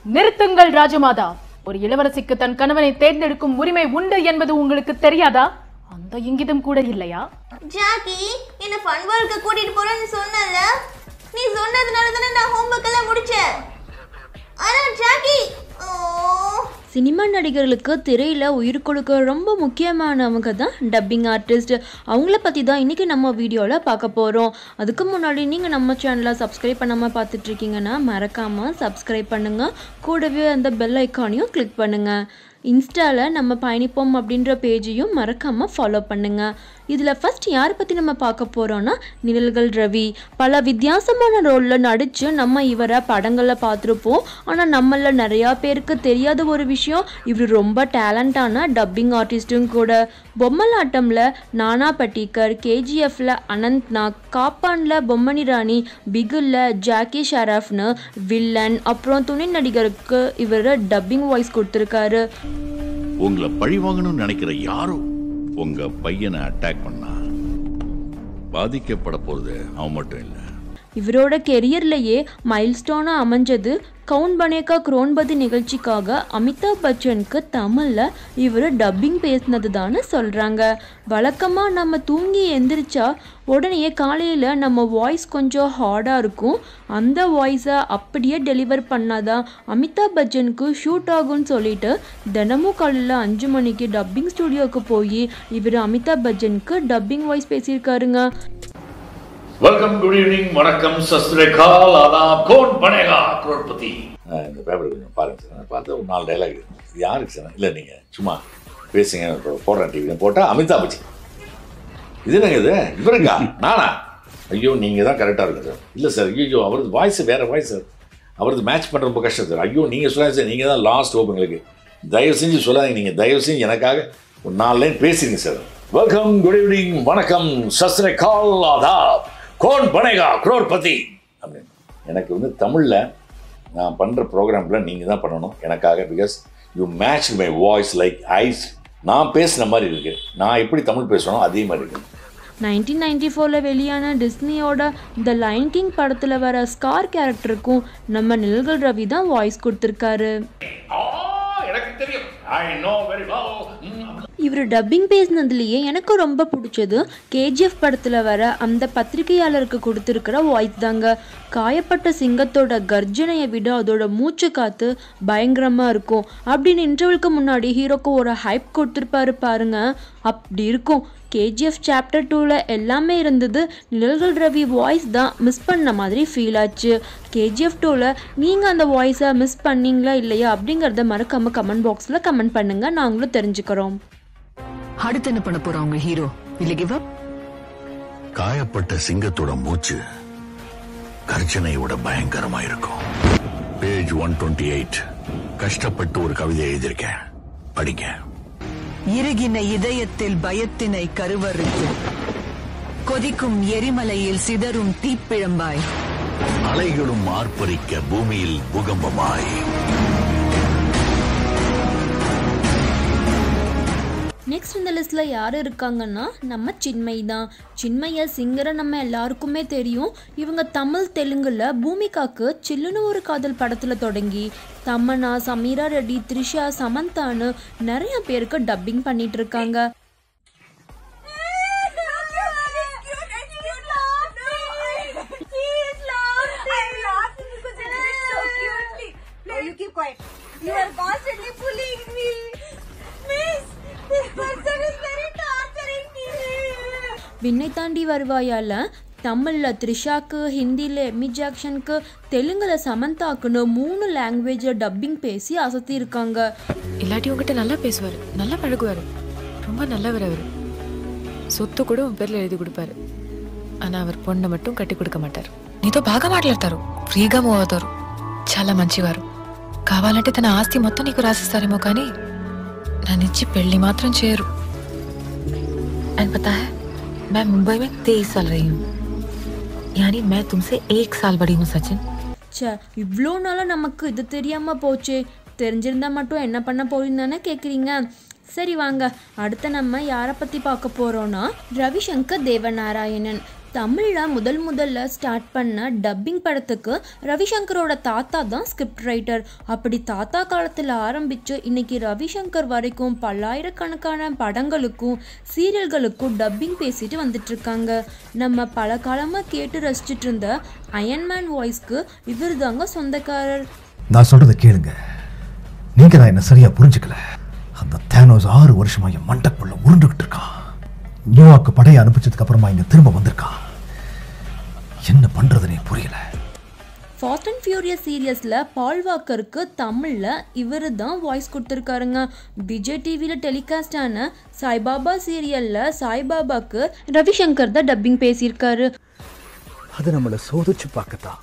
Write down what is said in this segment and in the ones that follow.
நிறுத்துங்கள் ராஜமாதா ஒரு இளவரசிக்கு தன் கணவனை தேர்ந்தெடுக்கும் உரிமை உண்டு என்பது உங்களுக்கு தெரியாதா அந்த இங்கிதம் கூட இல்லையா ஜாக்கி என்ன ஃபன் வேர்ல்டுக்கு கூட்டிட்டு போறேன்னு சொன்னல நீ சொன்னதுனால தானே நான் ஹோம்ஒர்க் எல்லாம் முடிச்சேன் ஆனா ஜாக்கி ஓ சினிமா நடிகர்களுக்கு திரையில் உயிர் கொடுக்க ரொம்ப முக்கியமானவங்க தான் டப்பிங் ஆர்டிஸ்ட் அவங்கள பற்றி தான் இன்றைக்கி நம்ம வீடியோவில் பார்க்க போகிறோம் அதுக்கு முன்னாடி நீங்கள் நம்ம சேனலை சப்ஸ்கிரைப் பண்ணாமல் பார்த்துட்ருக்கீங்கன்னா மறக்காமல் சப்ஸ்கிரைப் பண்ணுங்கள் கூடவே அந்த பெல் ஐக்கானையும் கிளிக் பண்ணுங்கள் இன்ஸ்டாவில் நம்ம பயணிப்போம் அப்படின்ற பேஜையும் மறக்காமல் ஃபாலோ பண்ணுங்கள் இதில் ஃபர்ஸ்ட் யாரை பற்றி நம்ம பார்க்க போகிறோன்னா நிழல்கள் ரவி பல வித்தியாசமான ரோலில் நடித்து நம்ம இவரை படங்களில் பார்த்துருப்போம் ஆனால் நம்மள நிறையா பேருக்கு தெரியாத ஒரு விஷயம் இவர் ரொம்ப டேலண்டான டப்பிங் ஆர்டிஸ்ட்டும் கூட பொம்மலாட்டமில் நானா பட்டீக்கர் கேஜிஎஃப்ல அனந்த் நாக் காப்பானில் பொம்மணி ராணி பிகுல்ல ஜாக்கி ஷரஃப்னு வில்லன் அப்புறம் துணை நடிகருக்கு இவர் டப்பிங் வாய்ஸ் கொடுத்துருக்காரு உங்களை பழி வாங்கணும்னு நினைக்கிற யாரோ உங்க பையனை அட்டாக் பண்ணா பாதிக்கப்பட போறது அவன் மட்டும் இல்லை இவரோட கெரியர்லேயே மைல்ஸ்டோனாக அமைஞ்சது கவுன் பனேகா குரோன்பதி நிகழ்ச்சிக்காக அமிதாப் பச்சனுக்கு தமிழில் இவர் டப்பிங் பேசினது தானே சொல்கிறாங்க வழக்கமாக நம்ம தூங்கி எந்திரிச்சா உடனே காலையில் நம்ம வாய்ஸ் கொஞ்சம் ஹார்டாக இருக்கும் அந்த வாய்ஸை அப்படியே டெலிவர் பண்ணாதான் அமிதாப் பச்சனுக்கு ஷூட் ஆகும்னு சொல்லிட்டு தினமும் காலையில் அஞ்சு மணிக்கு டப்பிங் ஸ்டுடியோவுக்கு போய் இவர் அமிதாப் பச்சனுக்கு டப்பிங் வாய்ஸ் பேசியிருக்காருங்க வெல்கம் குட் ஈவினிங் வணக்கம் சஸ்திரகால் ஆதாப் கோன் பனேகா குரோட்பதி இந்த பேப்பர் கொஞ்சம் பாருங்க சார் நான் பார்த்து ஒரு நாலு டைலாக் இது யாருக்கு சார் இல்லை நீங்கள் சும்மா பேசுங்க இப்போ போடுறேன் டிவியில் போட்டால் அமிதாப் பச்சன் இது என்னங்க இது இவருங்கா நானா ஐயோ நீங்கள் தான் கரெக்டாக இருக்கு சார் இல்லை சார் ஐயோ அவரது வாய்ஸ் வேறு வாய்ஸ் சார் அவரது மேட்ச் பண்ணுற ரொம்ப கஷ்டம் சார் ஐயோ நீங்கள் சொல்லாங்க சார் நீங்கள் தான் லாஸ்ட் ஹோப் எங்களுக்கு தயவு செஞ்சு சொல்லாதீங்க நீங்கள் தயவு செஞ்சு எனக்காக ஒரு நாலு லைன் பேசுங்க சார் வெல்கம் குட் ஈவினிங் வணக்கம் சஸ்திரகால் ஆதாப் கோன் பனேகா குரோர்பதி அப்படின்னு எனக்கு வந்து தமிழில் நான் பண்ணுற ப்ரோக்ராமில் நீங்கள் தான் பண்ணணும் எனக்காக because you match my voice like ice நான் பேசுன மாதிரி இருக்கு நான் எப்படி தமிழ் பேசணும் அதே மாதிரி இருக்கு நைன்டீன் நைன்டி ஃபோரில் வெளியான டிஸ்னியோட த லைன் கிங் படத்தில் வர ஸ்கார் கேரக்டருக்கும் நம்ம நிழல்கள் ரவி தான் வாய்ஸ் கொடுத்துருக்காரு எனக்கு தெரியும் ஐ நோ வெரி வெல் இவர் டப்பிங் பேசினதுலேயே எனக்கு ரொம்ப பிடிச்சது கேஜிஎஃப் படத்தில் வர அந்த பத்திரிகையாளருக்கு கொடுத்துருக்கிற வாய்ஸ் தாங்க காயப்பட்ட சிங்கத்தோட கர்ஜனையை விட அதோட மூச்சு காத்து பயங்கரமாக இருக்கும் அப்படின்னு இன்டர்வலுக்கு முன்னாடி ஹீரோக்கு ஒரு ஹைப் கொடுத்துருப்பாரு பாருங்க அப்படி இருக்கும் கேஜிஎஃப் சாப்டர் டூவில் எல்லாமே இருந்தது நிழல்கள் ரவி வாய்ஸ் தான் மிஸ் பண்ண மாதிரி ஃபீல் ஆச்சு கேஜிஎஃப் டூவில் நீங்கள் அந்த வாய்ஸை மிஸ் பண்ணீங்களா இல்லையா அப்படிங்கிறத மறக்காம கமெண்ட் பாக்ஸில் கமெண்ட் பண்ணுங்கள் நாங்களும் தெரிஞ்சுக்கிறோம் அடுத்து என்ன பண்ண போறோம் உங்க ஹீரோ இல்ல கிவ் அப் காயப்பட்ட சிங்கத்தோட மூச்சு கர்ஜனையோட பயங்கரமா இருக்கும் பேஜ் ஒன் டுவெண்ட்டி எயிட் கஷ்டப்பட்டு ஒரு கவிதை எழுதியிருக்கேன் படிங்க இறுகின இதயத்தில் பயத்தினை கருவறுத்து கொதிக்கும் எரிமலையில் சிதறும் தீப்பிழம்பாய் அலைகளும் ஆர்ப்பரிக்க பூமியில் பூகம்பமாய் நெக்ஸ்ட் இந்த லிஸ்ட்டில் யார் இருக்காங்கன்னா நம்ம சின்மை தான் சின்மையை சிங்கரை நம்ம எல்லாருக்குமே தெரியும் இவங்க தமிழ் தெலுங்குல பூமிகாக்கு சில்லுன்னு ஒரு காதல் படத்தில் தொடங்கி தமன்னா சமீரா ரெட்டி த்ரிஷா சமந்தான்னு நிறைய பேருக்கு டப்பிங் பண்ணிட்டு இருக்காங்க You keep quiet. You are constantly bullying me. Miss, this person is very torturing me. விண்ணை தாண்டி வருவாயால தமிழில் த்ரிஷாக்கு ஹிந்தியில் எம்மி ஜாக்சனுக்கு தெலுங்குல சமந்தாக்குன்னு மூணு லாங்குவேஜில் டப்பிங் பேசி அசத்தி இருக்காங்க இல்லாட்டி உங்ககிட்ட நல்லா பேசுவார் நல்லா பழகுவார் ரொம்ப நல்லவர் அவர் சொத்து கூட உன் பேர்ல எழுதி கொடுப்பாரு ఆనా அவர் పొన్న மட்டும் కట్టి கொடுக்க మాటారు నీతో బాగా మాట్లాడతారు ఫ్రీగా మూవ్ అవుతారు చాలా మంచివారు కావాలంటే తన ఆస్తి మొత్తం నీకు రాసిస్తారేమో కానీ నన్నిచ్చి పెళ్లి మాత్రం చేయరు అండ్ पता है मैं मुंबई में तेईस साल रही हूँ यानी मैं तुमसे एक साल बड़ी हूँ सचिन ச்சே இவ்வளோ நாளாக நமக்கு இது தெரியாமல் போச்சே தெரிஞ்சிருந்தா மட்டும் என்ன பண்ண போறீங்கன்னு கேட்குறீங்க சரி வாங்க அடுத்து நம்ம யாரை பற்றி பார்க்க போகிறோன்னா ரவிசங்கர் தேவநாராயணன் தமிழில் முதல் முதல்ல ஸ்டார்ட் பண்ண டப்பிங் படத்துக்கு ரவிசங்கரோட தாத்தா தான் ஸ்கிரிப்ட் ரைட்டர் அப்படி தாத்தா காலத்தில் ஆரம்பித்து இன்னைக்கு ரவிசங்கர் வரைக்கும் பல்லாயிரக்கணக்கான படங்களுக்கும் சீரியல்களுக்கும் டப்பிங் பேசிட்டு வந்துட்டு இருக்காங்க நம்ம பல காலமாக கேட்டு ரசிச்சிட்டு இருந்த அயன்மேன் வாய்ஸ்க்கு இவர் தாங்க சொந்தக்காரர் நான் சொல்றதை கேளுங்க நீங்க தான் என்ன சரியா புரிஞ்சுக்கல அந்த தேனோஸ் ஆறு வருஷமா என் மண்டக்குள்ள உருண்டுகிட்டு இருக்கான் நியூயார்க்கு படையை அனுப்பிச்சதுக்கு அப்புறமா இங்க திரும்ப வந்திருக்கான் என்ன பண்றதுனே புரியல ஃபாஸ்ட் அண்ட் ஃபியூரியஸ் சீரியஸில் பால் வாக்கருக்கு தமிழில் இவர் தான் வாய்ஸ் கொடுத்துருக்காருங்க விஜய் டிவியில் டெலிகாஸ்ட் ஆன சாய்பாபா சீரியலில் சாய்பாபாக்கு ரவிசங்கர் தான் டப்பிங் பேசியிருக்காரு அது நம்மளை சோதிச்சு பார்க்கத்தான்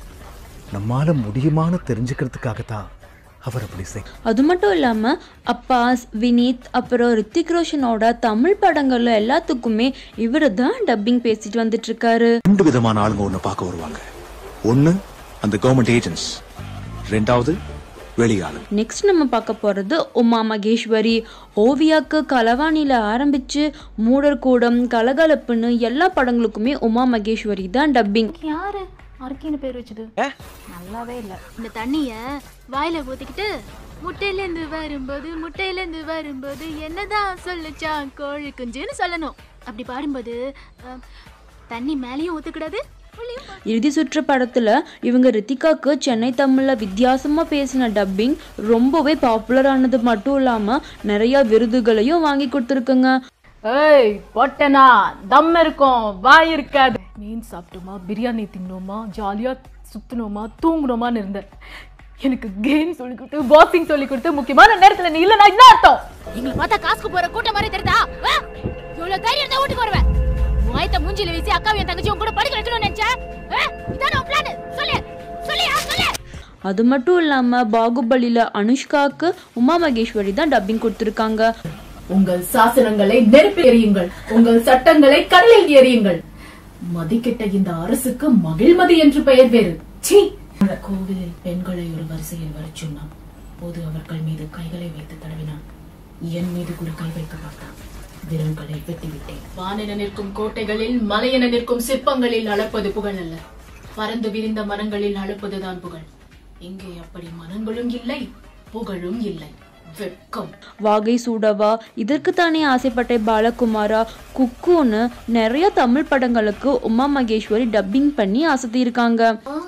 நம்மால முடியுமான்னு தெரிஞ்சுக்கிறதுக்காகத்தான் அவர் அப்படி செய் அது மட்டும் இல்லாமல் அப்பாஸ் வினீத் அப்புறம் ரித்திக் ரோஷனோட தமிழ் படங்கள்ல எல்லாத்துக்குமே இவர் தான் டப்பிங் பேசிட்டு வந்துட்டு இருக்காரு ரெண்டு விதமான ஆளுங்க ஒன்று பார்க்க வருவாங்க ஒன்று அந்த கவர்மெண்ட் ஏஜென்ட்ஸ் ரெண்டாவது வெளியாளு நெக்ஸ்ட் நம்ம பார்க்க போகிறது உமா மகேஸ்வரி ஓவியாக்கு களவாணியில் ஆரம்பித்து மூடர்கூடம் கலகலப்புன்னு எல்லா படங்களுக்குமே உமா மகேஸ்வரி தான் டப்பிங் யாரு அர்க்கின்னு பேர் வச்சது நல்லாவே இல்ல இந்த தண்ணிய வாயில ஊத்திக்கிட்டு முட்டையில இருந்து வரும்போது முட்டையில இருந்து வரும்போது என்னதான் சொல்லுச்சான் கோழி குஞ்சுன்னு சொல்லணும் அப்படி பாடும்போது அஹ், தண்ணி மேலேயும் ஊத்துக்கூடாது உள்ளேயும் போ- இறுதி சுற்று படத்தில் இவங்க ரித்திகாக்கு சென்னை தமிழில் வித்தியாசமாக பேசின டப்பிங் ரொம்பவே பாப்புலர் ஆனது மட்டும் இல்லாமல் நிறைய விருதுகளையும் வாங்கி கொடுத்துருக்குங்க ஏய் பொட்டனா தம் இருக்கும் வாய் இருக்காது மீன் சாப்பிட்டோமா பிரியாணி தின்னோமா ஜாலியா சுத்தினோமா தூங்குனோமான்னு இருந்தேன் எனக்கு கேம் சொல்லி கொடுத்து பாக்ஸிங் சொல்லி கொடுத்து முக்கியமான நேரத்துல நீ இல்லைனா என்ன அர்த்தம் எங்களை பார்த்தா காசுக்கு போற கூட்டம் மாதிரி தெரியுதா ஆ? இவ்வளவு தைரியம் தான் வீட்டுக்கு வருவேன் வாயத்த மூஞ்சில வீசி அக்காவும் என் தங்கச்சியும் கூட படிக்க வைக்கணும்னு நினைச்சேன் ஆ? இதான உன் பிளான் சொல்லு சொல்லியா சொல்லு அது மட்டும் இல்லாமல் பாகுபலியில் அனுஷ்காக்கு உமா மகேஸ்வரி தான் டப்பிங் கொடுத்துருக்காங்க உங்கள் சாசனங்களை நெருப்பில் எறியுங்கள் உங்கள் சட்டங்களை கடலில் எறியுங்கள் மதிக்கெட்ட இந்த அரசுக்கு மகிழ்மதி என்று பெயர் வேறு சீ கோவிலில் பெண்களை ஒரு வரிசையில் வரச் சொன்னான் போது அவர்கள் மீது கைகளை வைத்து தடவினான் என் மீது கூட கை வைக்க பார்த்தான் விரல்களை வெட்டிவிட்டேன் வானென நிற்கும் கோட்டைகளில் மலையென நிற்கும் சிற்பங்களில் அளப்பது புகழ் அல்ல பறந்து விரிந்த மரங்களில் அளப்பதுதான் புகழ் இங்கே அப்படி மரங்களும் இல்லை புகழும் இல்லை வெட்கம் வாகை சூடவா இதற்கு தானே ஆசைப்பட்ட பாலகுமாரா குக்குன்னு நிறைய தமிழ் படங்களுக்கு உமா மகேஸ்வரி டப்பிங் பண்ணி அசத்தியிருக்காங்க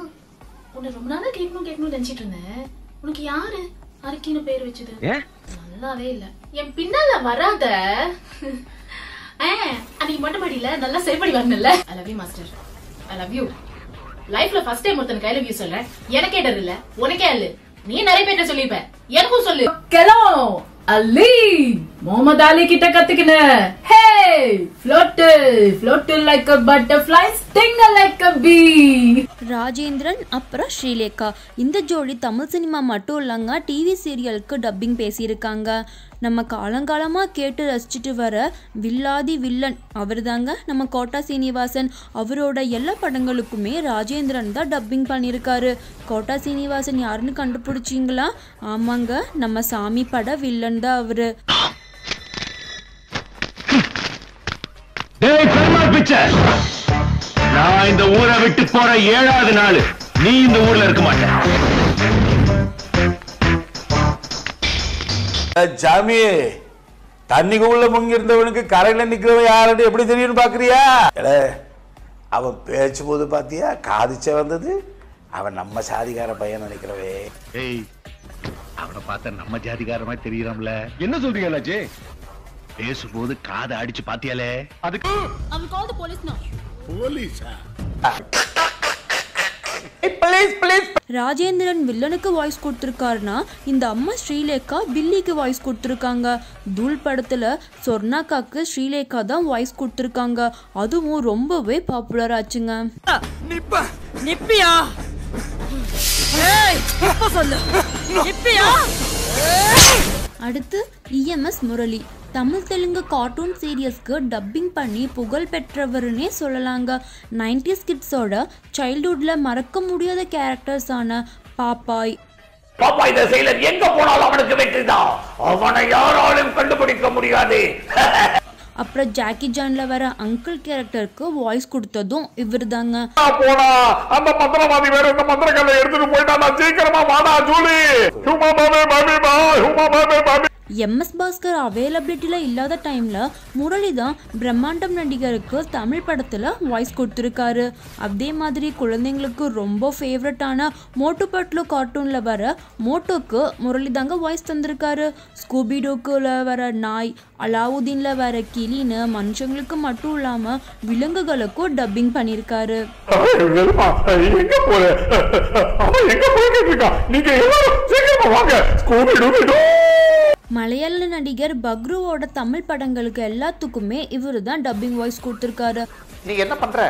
உன்னை ரொம்ப நாளா கேட்கணும் கேட்கணும்னு நினைச்சிட்டு இருந்தேன் உனக்கு யாரு அரிக்கின்னு பேர் வச்சது நல்லாவே இல்ல என் பின்னால வராத ஆ, அன்னைக்கு மொட்டை மாடியில நல்லா செருப்படி வரணும்ல I love you master I love you லைஃப்ல ஃபர்ஸ்ட் டைம் ஒருத்தனுக்கு ஐ லவ் யூ சொல்றேன் எனக்கே டர் இல்ல உனக்கே அல்ல நீ நிறைய பேர்ட்ட சொல்லிருப்ப எனக்கும் சொல்லு கெலோ அலி முகமது அலி கிட்ட கத்துக்கின hey float float like a butterfly sting like a bee Rajendran அப்புறம் ஸ்ரீலேகா இந்த ஜோடி தமிழ் சினிமா மட்டும் இல்லைங்க டிவி சீரியலுக்கு டப்பிங் பேசியிருக்காங்க நம்ம காலங்காலமாக கேட்டு ரசிச்சுட்டு வர வில்லாதி வில்லன் அவர் தாங்க நம்ம கோட்டா சீனிவாசன் அவரோட எல்லா படங்களுக்குமே ராஜேந்திரன் தான் டப்பிங் பண்ணியிருக்காரு கோட்டா சீனிவாசன் யாருன்னு கண்டுபிடிச்சிங்களா ஆமாங்க நம்ம சாமி பட வில்லன் தான் அவரு டேய் பெருமாள் பிச்சர் நான் இந்த ஊரை விட்டு போற ஏழாவது நாள் நீ இந்த ஊர்ல இருக்க மாட்ட சாமி தண்ணிக்குள்ள முங்கி இருந்தவனுக்கு கரையில நிக்கிறவன் யாருன்னு எப்படி தெரியும்னு பாக்குறியா எடே, அவன் பேச்சு போது பாத்தியா காதிச்ச வந்தது அவன் நம்ம சாதிகார பையன் நினைக்கிறவே ஏய் அவனை பார்த்தா நம்ம ஜாதிகார மாதிரி தெரியறான்ல என்ன சொல்றீங்க அண்ணாச்சி பேசும்போது காதை அடிச்சு பாத்தியாலே அதுக்கு அவன் கால் தி போலீஸ் நோ போலீஸா ராஜேந்திரன் வில்லனுக்கு வாய்ஸ் கொடுத்துருக்காருன்னா இந்த அம்மா ஸ்ரீலேகா வில்லிக்கு வாய்ஸ் கொடுத்துருக்காங்க தூள் படத்துல சொர்ணாக்காக்கு ஸ்ரீலேகா தான் வாய்ஸ் கொடுத்துருக்காங்க அதுவும் ரொம்பவே பாப்புலர் ஆச்சுங்க நிப்பியா ஏய் இப்ப சொல்லு நிப்பியா அடுத்து இஎம்எஸ் முரளி தமிழ் தெலுங்கு கார்ட்டூன் சீரியஸ்க்கு டப்பிங் பண்ணி புகழ் பெற்றவருன்னே சொல்லலாங்க நைன்டிஸ் கிட்ஸோட சைல்ட்ஹுட்ல மறக்க முடியாத கேரக்டர்ஸான பாப்பாய் பாப்பா இந்த செயலர் எங்க போனாலும் அவனுக்கு வெற்றிதான் அவனை யாராலும் கண்டுபிடிக்க முடியாது அப்புறம் ஜாக்கி ஜானில் வர அங்கிள் கேரக்டருக்கு வாய்ஸ் கொடுத்ததும் இவர் தாங்க போடா அந்த மந்திரவாதி வேற இந்த மந்திரக்கல்லை எடுத்துட்டு போயிட்டானா சீக்கிரமா வாடா ஜூலி ஹூமா பாபே பாபி பா ஹூமா பாபே பாபி எம்எஸ் பாஸ்கர் அவைலபிலிட்டியில் இல்லாத டைமில் முரளி தான் பிரம்மாண்டம் நடிகருக்கு தமிழ் படத்தில் வாய்ஸ் கொடுத்துருக்காரு அதே மாதிரி குழந்தைங்களுக்கு ரொம்ப ஃபேவரட்டான மோட்டு பட்லு கார்ட்டூனில் வர மோட்டோக்கு முரளி தாங்க வாய்ஸ் தந்திருக்காரு ஸ்கூபிடோக்குல வர நாய் அலாவுதீனில் வர கிளின்னு மனுஷங்களுக்கு மட்டும் இல்லாமல் விலங்குகளுக்கும் டப்பிங் பண்ணியிருக்காரு வெறுமா எங்க போற அவன் எங்க போய்கிட்டு இருக்கா நீங்க எல்லாரும் சீக்கிரமா வாங்க ஸ்கூபி டூபி மலையாள நடிகர் பக்ருவோட தமிழ் படங்களுக்கு எல்லாத்துக்குமே இவரு தான் டப்பிங் வாய்ஸ் கொடுத்துருக்காரு நீ என்ன பண்ற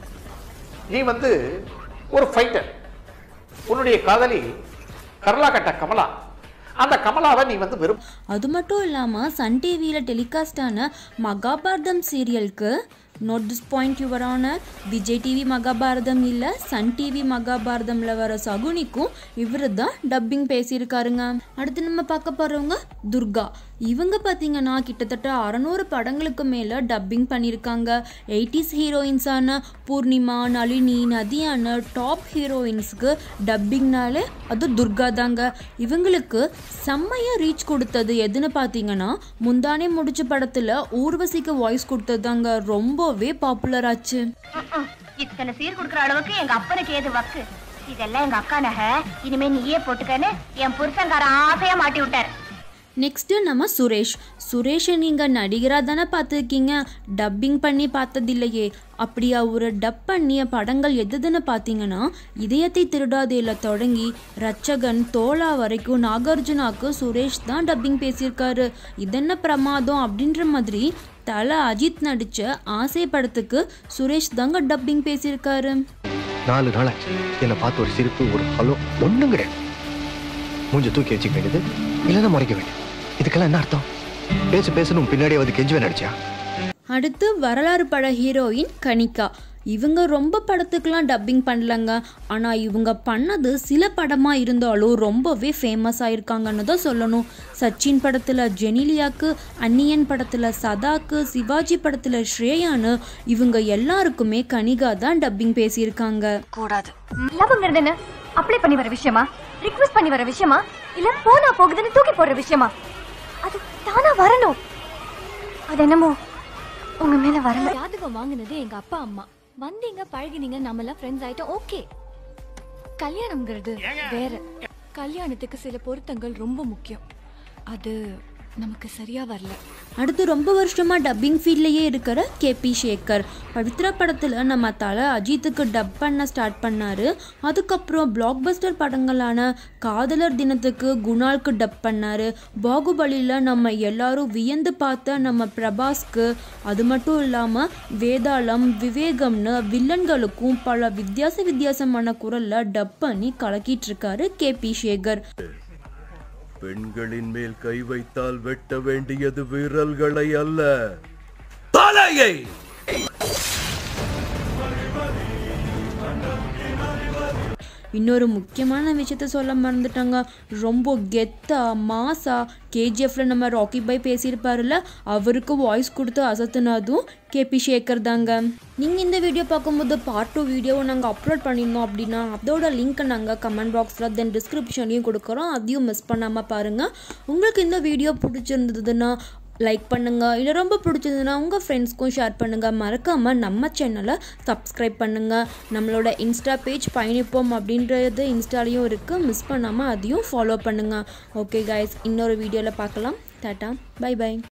நீ வந்து ஒரு ஃபைட்டர் உன்னுடைய காதலி கர்லாகட்ட கமலா அந்த கமலாவை நீ வந்து வெறும் அது மட்டும் இல்லாமல் சன் டிவியில் டெலிகாஸ்ட் ஆன மகாபாரதம் சீரியலுக்கு நோட் திஸ் பாயிண்ட் யுவரான விஜய் டிவி மகாபாரதம் இல்லை சன் டிவி மகாபாரதம்ல வர சகுனிக்கும் இவரு தான் டப்பிங் பேசியிருக்காருங்க அடுத்து நம்ம பார்க்க போகிறவங்க துர்கா இவங்க பார்த்தீங்கன்னா கிட்டத்தட்ட அறநூறு படங்களுக்கு மேலே டப்பிங் பண்ணியிருக்காங்க எயிட்டிஸ் ஹீரோயின்ஸான பூர்ணிமா நளினி நதியான டாப் ஹீரோயின்ஸ்க்கு டப்பிங்னாலே அது துர்கா தாங்க இவங்களுக்கு செம்மையாக ரீச் கொடுத்தது எதுன்னு பார்த்தீங்கன்னா முந்தானே முடிச்ச படத்தில் ஊர்வசிக்கு வாய்ஸ் கொடுத்தது தாங்க ரொம்பவே பாப்புலர் ஆச்சு இத்தனை சீர் கொடுக்குற அளவுக்கு எங்க அப்பனுக்கு ஏது வக்கு இதெல்லாம் எங்க அக்கா நகை இனிமே நீயே போட்டுக்கன்னு என் புருஷன்கார ஆசையா மாட்டி விட்டார் நெக்ஸ்ட்டு நம்ம சுரேஷ் சுரேஷை நீங்கள் நடிகராக தானே பார்த்துருக்கீங்க டப்பிங் பண்ணி பார்த்ததில்லையே அப்படி அவர் டப் பண்ணிய படங்கள் எதுன்னு பார்த்தீங்கன்னா இதயத்தை திருடாதேல தொடங்கி ரச்சகன் தோலா வரைக்கும் நாகார்ஜுனாக்கு சுரேஷ் தான் டப்பிங் பேசியிருக்காரு இதென்ன பிரமாதம் அப்படின்ற மாதிரி தல அஜித் நடித்த ஆசை படத்துக்கு சுரேஷ் தாங்க டப்பிங் பேசியிருக்காரு நாலு நாளாச்சு என்னை பார்த்து ஒரு சிரிப்பு ஒரு ஹலோ ஒண்ணும் கிடையாது மூஞ்ச தூக்கி வச்சுக்க வேண்டியது இல்லைன்னா மறைக்க வேண்டியது இதுக்கெல்லாம் என்ன அர்த்தம் பேசு பேசணும் பின்னாடியே வந்து கெஞ்சுவே நடிச்சா அடுத்து வரலாறு பட ஹீரோயின் கனிகா இவங்க ரொம்ப படத்துக்கெலாம் டப்பிங் பண்ணலங்க ஆனால் இவங்க பண்ணது சில படமாக இருந்தாலும் ரொம்பவே ஃபேமஸ் ஆயிருக்காங்கன்னு தான் சொல்லணும் சச்சின் படத்தில் ஜெனிலியாக்கு அன்னியன் படத்தில் சதாக்கு சிவாஜி படத்தில் ஸ்ரேயான்னு இவங்க எல்லாருக்குமே கனிகா தான் டப்பிங் பேசியிருக்காங்க கூடாது லவ்ங்கிறது என்ன அப்ளை பண்ணி வர விஷயமா ரிக்வெஸ்ட் பண்ணி வர விஷயமா இல்ல போனா போகுதுன்னு தூக்கி போடுற விஷயமா அது தானா வரணும் அது என்னமோ உங்க மேல வரல ஜாதகம் வாங்குனது எங்க அப்பா அம்மா வந்தீங்க பழகினீங்க நம்மளாம் ஃப்ரெண்ட்ஸ் ஆயிட்டோம் ஓகே கல்யாணம்ங்கிறது வேற கல்யாணத்துக்கு சில பொருத்தங்கள் ரொம்ப முக்கியம் அது நமக்கு சரியா வரல அடுத்து ரொம்ப வருஷமா டப்பிங் ஃபீல்ட்லயே இருக்கிற கேபி சேகர் பவித்ரா படத்தில் நம்ம தலை அஜித்துக்கு டப் பண்ண ஸ்டார்ட் பண்ணாரு அதுக்கப்புறம் பிளாக் பஸ்டர் படங்களான காதலர் தினத்துக்கு குணால்க்கு டப் பண்ணாரு பாகுபலியில் நம்ம எல்லாரும் வியந்து பார்த்த நம்ம பிரபாஸ்க்கு அது மட்டும் இல்லாமல் வேதாளம் விவேகம்னு வில்லன்களுக்கும் பல வித்தியாச வித்தியாசமான குரல்ல டப் பண்ணி கலக்கிட்டு இருக்காரு கேபி சேகர் பெண்களின் மேல் கை வைத்தால் வெட்ட வேண்டியது விரல்களை அல்ல தலையை இன்னொரு முக்கியமான விஷயத்த சொல்ல மறந்துட்டாங்க ரொம்ப கெத்தா மாசா கேஜிஎஃப்ல நம்ம ராக்கி பாய் பேசியிருப்பாருல்ல அவருக்கு வாய்ஸ் கொடுத்து அசத்துனதும் கேபி சேகர் தாங்க நீங்கள் இந்த வீடியோ பார்க்கும்போது பார்ட் டூ வீடியோவை நாங்கள் அப்லோட் பண்ணியிருந்தோம் அப்படின்னா அதோட லிங்க்கை நாங்கள் கமெண்ட் பாக்ஸில் தென் டிஸ்கிரிப்ஷன்லையும் கொடுக்குறோம் அதையும் மிஸ் பண்ணாமல் பாருங்கள் உங்களுக்கு இந்த வீடியோ பிடிச்சிருந்ததுன்னா லைக் பண்ணுங்கள் இல்லை ரொம்ப பிடிச்சதுன்னா உங்கள் ஃப்ரெண்ட்ஸ்க்கும் ஷேர் பண்ணுங்கள் மறக்காமல் நம்ம சேனலை சப்ஸ்கிரைப் பண்ணுங்கள் நம்மளோட இன்ஸ்டா பேஜ் பயணிப்போம் அப்படின்றது இன்ஸ்டாலையும் இருக்குது மிஸ் பண்ணாமல் அதையும் ஃபாலோ பண்ணுங்கள் ஓகே கைஸ் இன்னொரு வீடியோவில் பார்க்கலாம் டாட்டா பை பை